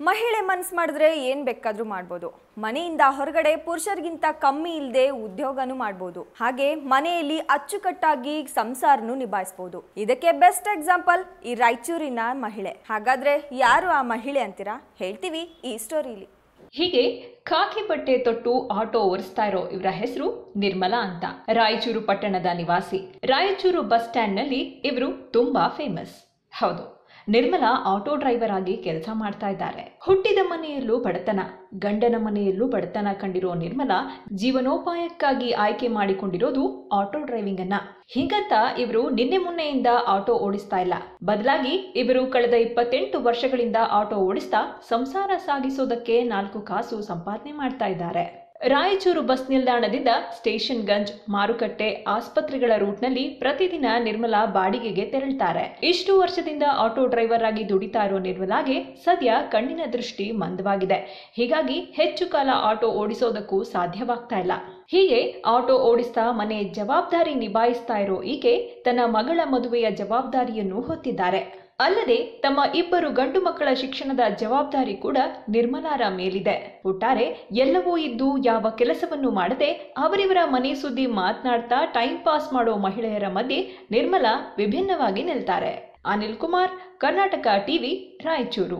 ಮಹಿಳೆ ಮನ್ಸ್ ಮಾಡಿದ್ರೆ ಏನ್ ಬೇಕಾದ್ರೂ ಮಾಡ್ಬೋದು ಮನೆಯಿಂದ ಹೊರಗಡೆ ಪುರುಷರಿಗಿಂತ ಕಮ್ಮಿ ಇಲ್ಲದೆ ಉದ್ಯೋಗನೂ ಮಾಡ್ಬೋದು ಹಾಗೆ ಮನೆಯಲ್ಲಿ ಅಚ್ಚುಕಟ್ಟಾಗಿ ಸಂಸಾರನು ನಿಭಾಯಿಸ್ಬೋದು ಇದಕ್ಕೆ ಬೆಸ್ಟ್ ಎಕ್ಸಾಂಪಲ್ ಈ ರಾಯಚೂರಿನ ಮಹಿಳೆ ಹಾಗಾದ್ರೆ ಯಾರು ಆ ಮಹಿಳೆ ಅಂತೀರಾ ಹೇಳ್ತೀವಿ ಈ ಸ್ಟೋರಿಲಿ ಹೀಗೆ ಖಾಕಿ ಬಟ್ಟೆ ತೊಟ್ಟು ಆಟೋ ಓಡಿಸ್ತಾ ಇರೋ ಇವರ ಹೆಸರು ನಿರ್ಮಲಾ ಅಂತ ರಾಯಚೂರು ಪಟ್ಟಣದ ನಿವಾಸಿ ರಾಯಚೂರು ಬಸ್ ಸ್ಟ್ಯಾಂಡ್ನಲ್ಲಿ ಇವರು ತುಂಬಾ ಫೇಮಸ್ ಹೌದು ನಿರ್ಮಲಾ ಆಟೋ ಡ್ರೈವರ್ ಆಗಿ ಕೆಲಸ ಮಾಡ್ತಾ ಇದ್ದಾರೆ ಹುಟ್ಟಿದ ಮನೆಯಲ್ಲೂ ಬಡತನ ಗಂಡನ ಮನೆಯಲ್ಲೂ ಬಡತನ ಕಂಡಿರೋ ನಿರ್ಮಲಾ ಜೀವನೋಪಾಯಕ್ಕಾಗಿ ಆಯ್ಕೆ ಮಾಡಿಕೊಂಡಿರೋದು ಆಟೋ ಡ್ರೈವಿಂಗ್ ಅನ್ನ ಹೀಗಂತ ಇವರು ನಿನ್ನೆ ಮೊನ್ನೆಯಿಂದ ಆಟೋ ಓಡಿಸ್ತಾ ಇಲ್ಲ ಬದಲಾಗಿ ಇವರು ಕಳೆದ ಇಪ್ಪತ್ತೆಂಟು ವರ್ಷಗಳಿಂದ ಆಟೋ ಓಡಿಸ್ತಾ ಸಂಸಾರ ಸಾಗಿಸೋದಕ್ಕೆ ನಾಲ್ಕು ಕಾಸು ಸಂಪಾದನೆ ಮಾಡ್ತಾ ಇದ್ದಾರೆ ರಾಯಚೂರು ಬಸ್ ನಿಲ್ದಾಣದಿಂದ ಸ್ಟೇಷನ್ ಗಂಜ್ ಮಾರುಕಟ್ಟೆ ಆಸ್ಪತ್ರೆಗಳ ರೂಟ್ನಲ್ಲಿ ಪ್ರತಿದಿನ ನಿರ್ಮಲಾ ಬಾಡಿಗೆಗೆ ತೆರಳ್ತಾರೆ ಇಷ್ಟು ವರ್ಷದಿಂದ ಆಟೋ ಡ್ರೈವರ್ ಆಗಿ ದುಡಿತಾ ಇರೋ ನಿರ್ಮಲಾಗೆ ಸದ್ಯ ಕಣ್ಣಿನ ದೃಷ್ಟಿ ಮಂದವಾಗಿದೆ ಹೀಗಾಗಿ ಹೆಚ್ಚು ಕಾಲ ಆಟೋ ಓಡಿಸೋದಕ್ಕೂ ಸಾಧ್ಯವಾಗ್ತಾ ಇಲ್ಲ ಹೀಗೆ ಆಟೋ ಓಡಿಸ್ತಾ ಮನೆ ಜವಾಬ್ದಾರಿ ನಿಭಾಯಿಸ್ತಾ ಇರೋ ಈಕೆ ತನ್ನ ಮಗಳ ಮದುವೆಯ ಜವಾಬ್ದಾರಿಯನ್ನು ಹೊತ್ತಿದ್ದಾರೆ ಅಲ್ಲದೆ ತಮ್ಮ ಇಬ್ಬರು ಗಂಡು ಮಕ್ಕಳ ಶಿಕ್ಷಣದ ಜವಾಬ್ದಾರಿ ಕೂಡ ನಿರ್ಮಲಾರ ಮೇಲಿದೆ ಒಟ್ಟಾರೆ ಎಲ್ಲವೂ ಇದ್ದು ಯಾವ ಕೆಲಸವನ್ನು ಮಾಡದೆ ಅವರಿವರ ಮನೆ ಸುದ್ದಿ ಮಾತನಾಡ್ತಾ ಟೈಮ್ ಪಾಸ್ ಮಾಡೋ ಮಹಿಳೆಯರ ಮಧ್ಯೆ ನಿರ್ಮಲಾ ವಿಭಿನ್ನವಾಗಿ ನಿಲ್ತಾರೆ ಅನಿಲ್ ಕುಮಾರ್ ಕರ್ನಾಟಕ ಟಿವಿ ರಾಯಚೂರು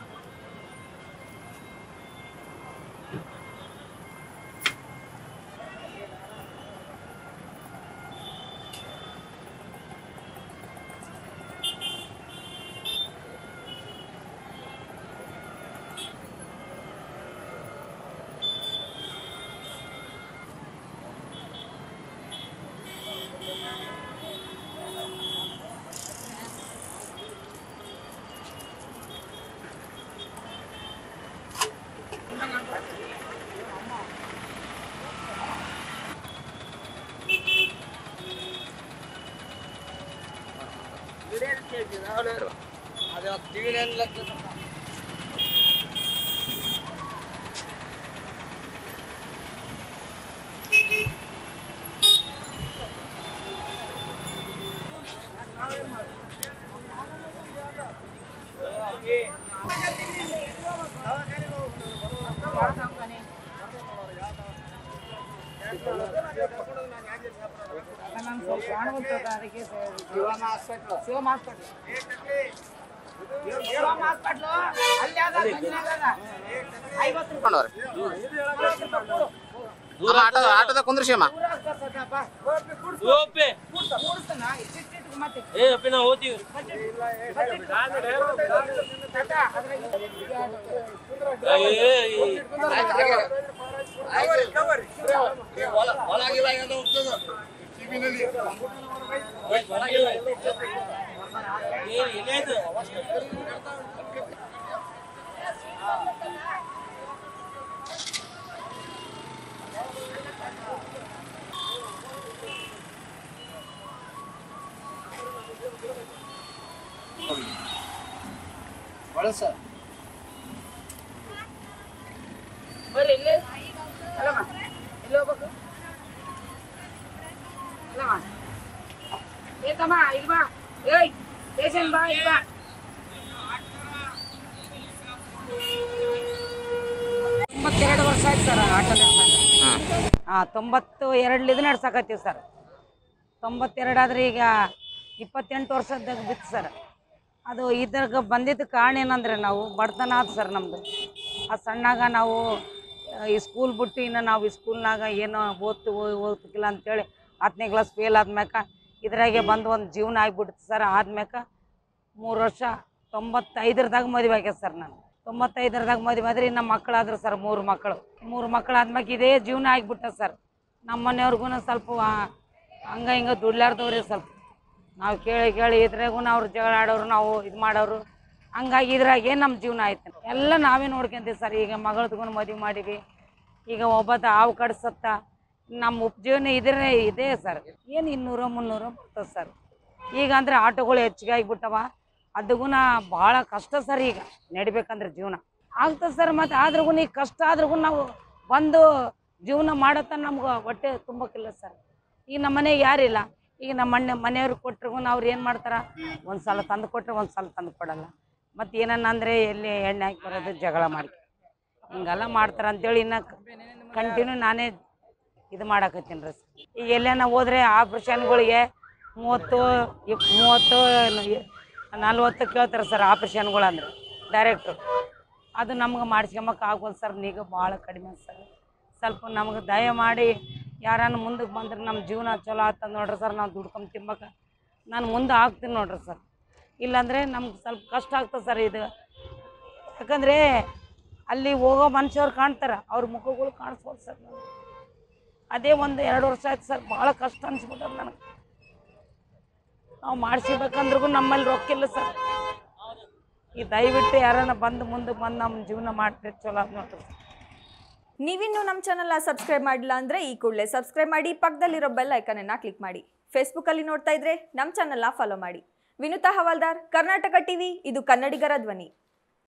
ನಂಗೆ ಸ್ವಲ್ಪ ಕಾಣುವಂಥದ್ದು ಅದಕ್ಕೆ Shivam hospital Shivam hospital Shivam hospital ಅಲ್ಲಿ ಅದ ಗಂಜಿನಾಗ ಅದ. ಐವತ್ತು ರೂಪಾಯಿ ಐವತ್ತು ರೂಪಾಯಿ ಕೊಡು. ದೂರ ಆಟೋ ಆಟೋದಾಗ ಕುಂದ್ರಿಸಿ ಅಮ್ಮ ನೂರ ಹತ್ತತ್ತಪ್ಪ. ಓಪೆ ಕೂಡ್ಸ- ಕೂಡ್ಸ್ತಾನ? ಇಷ್ಟಿಷ್ಟಿಗೆ ಮತ್ತೆ. ಏ ಅಪ್ಪಿ ನಾವು ಹೋಗ್ತೀವಿ ತಾತ, ಅದ್ರಾಗ ಏ, ಏ, ಏ, ಎಲ್ಲಿ ಅದು? ಬರ್ರಿ ಇಲ್ಲಿ. ಅಲ್ಲಮ್ಮ, ಎಲ್ಲಿ ಹೋಗ್ಬೇಕು? ಅಲ್ಲಮ್ಮ. ಏ ತಮ್ಮ, ಇಲ್ಲಿ ಬಾ. ಏಯ್, ಸ್ಟೇಷನ್ ಬಾ, ಇಲ್ಲಿ ಬಾ. ತೊಂಬತ್ತೆರಡು ವರ್ಷ ಆಯ್ತು ಸರ್ ಆಟೋ ಹಾಂ ತೊಂಬತ್ತು ಎರಡಲಿದ್ದು ನಡ್ಸಕತ್ತೀವಿ ಸರ್ ತೊಂಬತ್ತೆರಡು ಆದ್ರೆ ಈಗ ಇಪ್ಪತ್ತೆಂಟು ವರ್ಷದಾಗ ಬಿತ್ತು ಸರ್ ಅದು ಇದ್ರಾಗ ಬಂದಿದ್ದ ಕಾರಣ ಏನಂದ್ರೆ ನಾವು ಬಡತನ ಆತು ಸರ್ ನಮ್ಮದು ಆ ಸಣ್ಣಾಗ ನಾವು ಆ, ಈ ಸ್ಕೂಲ್ ಬಿಟ್ಟು ಇನ್ನು ನಾವು ಈ ಸ್ಕೂಲ್ನಾಗ ಏನೋ ಓದ್ತು ಓದ್ತಿಲ್ಲ ಅಂತೇಳಿ ಹತ್ತನೇ ಕ್ಲಾಸ್ ಫೇಲ್ ಆದ್ಮ್ಯಾಕ ಇದ್ರಾಗೆ ಬಂದು ಒಂದು ಜೀವನ ಆಗಿಬಿಡ್ತು ಸರ್ ಆದ್ಮ್ಯಾಕ ಮೂರು ವರ್ಷ ತೊಂಬತ್ತೈದರದಾಗ ಮದುವೆ ಆಗ್ಯದ ಸರ್ ನಾನು ತೊಂಬತ್ತೈದರದಾಗ ಮದುವೆ ಆದ್ರೆ ನಮ್ಮ ಮಕ್ಕಳಾದ್ರು ಸರ್ ಮೂರು ಮಕ್ಕಳು ಮೂರು ಮಕ್ಕಳು ಆದ್ಮ್ಯಾಕ ಇದೇ ಜೀವನ ಆಗಿಬಿಟ್ಟ ಸರ್ ನಮ್ಮ ಮನೆಯವ್ರಿಗೂ ಸ್ವಲ್ಪ ಆ, ಹಂಗ ಹಿಂಗ ದುಡ್ಲಾರ್ದವ್ರಿ ಸ್ವಲ್ಪ ನಾವು ಕೇಳಿ ಕೇಳಿ ಇದ್ರಾಗೂ ಅವ್ರು ಜಗಳ ಆಡೋರು ನಾವು ಇದು ಮಾಡೋರು ಹಂಗಾಗಿ ಇದ್ರಾಗೆ ನಮ್ಮ ಜೀವನ ಆಯ್ತು ಎಲ್ಲ ನಾವೇ ನೋಡ್ಕೊಂತೀವಿ ಸರ್ ಈಗ ಮಗಳದ್ಗೂ ಮದುವೆ ಮಾಡೀವಿ ಈಗ ಒಬ್ಬತ್ತ ಹಾವು ಕಡ್ಸತ್ತ ನಮ್ಮ ಉಪಜೀವನ ಇದ್ರೆ ಇದೆ ಸರ್ ಏನು ಇನ್ನೂರು ಮುನ್ನೂರು ಬರ್ತದೆ ಸರ್ ಈಗ ಅಂದ್ರೆ ಆಟೋಗಳು ಹೆಚ್ಚಿಗೆ ಆಗಿಬಿಟ್ಟವ ಅದಗುನ ಭಾಳ ಕಷ್ಟ ಸರ್ ಈಗ ನಡಿಬೇಕಂದ್ರೆ ಜೀವನ ಆಗ್ತದೆ ಸರ್ ಮತ್ತು ಆದ್ರೂ ಈಗ ಕಷ್ಟ ಆದ್ರೂ ನಾವು ಬಂದು ಜೀವನ ಮಾಡತ್ತ ನಮ್ಗೆ ಹೊಟ್ಟೆ ತುಂಬಕ್ಕಿಲ್ಲ ಸರ್ ಈಗ ನಮ್ಮ ಮನೆಗೆ ಯಾರಿಲ್ಲ ಈಗ ನಮ್ಮ ಮನೆ ಮನೆಯವ್ರಿಗೆ ಕೊಟ್ರಿಗೂ ಅವ್ರು ಏನು ಮಾಡ್ತಾರ ಒಂದು ಸಲ ತಂದು ಕೊಟ್ರೆ ಒಂದು ಸಲ ತಂದು ಕೊಡಲ್ಲ ಮತ್ತು ಏನನ್ನ ಅಂದರೆ ಎಲ್ಲಿ ಎಣ್ಣೆ ಹಾಕಿ ಬರೋದು ಜಗಳ ಮಾಡಿ ಹಿಂಗೆಲ್ಲ ಮಾಡ್ತಾರೆ ಅಂತೇಳಿ ಇನ್ನು ಕಂಟಿನ್ಯೂ ನಾನೇ ಇದು ಮಾಡಾಕತ್ತೀನಿ ರೀ ಈಗ ಎಲ್ಲೇನ ಹೋದ್ರೆ ಆಪ್ರೇಷನ್ಗಳಿಗೆ ಮೂವತ್ತು ಇಪ್ ಮೂವತ್ತು ನಲ್ವತ್ತು ಕೇಳ್ತಾರೆ ಸರ್ ಆಪ್ರೇಷನ್ಗಳು ಅಂದ್ರೆ ಡೈರೆಕ್ಟ್ರು ಅದು ನಮ್ಗೆ ಮಾಡಿಸ್ಕೊಂಬಕ್ಕೆ ಆಗೋದು ಸರ್ ಈಗ ಭಾಳ ಕಡಿಮೆ ಸರ್ ಸ್ವಲ್ಪ ನಮ್ಗೆ ದಯ ಮಾಡಿ ಯಾರನ್ನ ಮುಂದಕ್ಕೆ ಬಂದ್ರೆ ನಮ್ಮ ಜೀವನ ಚಲೋ ಆಗ್ತದೆ ನೋಡ್ರಿ ಸರ್ ನಾವು ದುಡ್ಕೊಂಡು ತಿಂಬಕ್ಕೆ ನಾನು ಮುಂದೆ ಆಗ್ತೀನಿ ನೋಡ್ರಿ ಸರ್ ಇಲ್ಲಾಂದರೆ ನಮ್ಗೆ ಸ್ವಲ್ಪ ಕಷ್ಟ ಆಗ್ತದೆ ಸರ್ ಇದು ಯಾಕಂದರೆ ಅಲ್ಲಿ ಹೋಗೋ ಮನುಷ್ಯವ್ರು ಕಾಣ್ತಾರೆ ಅವ್ರ ಮುಖಗಳು ಕಾಣಿಸ್ಬೋದು ಸರ್ ನಮ್ಗೆ. ಅದೇ ಒಂದು ಎರಡು ವರ್ಷ ಆಯ್ತು ಸರ್ ಭಾಳ ಕಷ್ಟ ಅನ್ಸ್ಬಿಟ್ಟದ ನನಗೆ ನಾವು ಮಾಡಿಸ್ಬೇಕಂದ್ರೂ ನಮ್ಮಲ್ಲಿ ರೊಕ್ಕ ಇಲ್ಲ ಸರ್ ಈ ದಯವಿಟ್ಟು ಯಾರನ್ನ ಬಂದು ಮುಂದೆ ಬಂದು ನಮ್ಮ ಜೀವನ ಮಾಡಿದ್ರೆ ಚಲೋ ಆದ್ ನೋಡ್ರಿ ಸರ್ ನೀವಿನ್ನೂ ನಮ್ಮ ಚಾನಲ್ನ ಸಬ್ಸ್ಕ್ರೈಬ್ ಮಾಡಿಲ್ಲ ಅಂದರೆ ಈ ಕೂಡಲೇ ಸಬ್ಸ್ಕ್ರೈಬ್ ಮಾಡಿ ಪಕ್ಕದಲ್ಲಿರೋ ಬೆಲ್ ಐಕನನ್ನು ಕ್ಲಿಕ್ ಮಾಡಿ ಫೇಸ್ಬುಕ್ಕಲ್ಲಿ ನೋಡ್ತಾ ಇದ್ರೆ ನಮ್ಮ ಚಾನಲ್ನ ಫಾಲೋ ಮಾಡಿ ವಿನುತಾ ಹವಾಲ್ದಾರ್ ಕರ್ನಾಟಕ ಟಿವಿ ಇದು ಕನ್ನಡಿಗರ ಧ್ವನಿ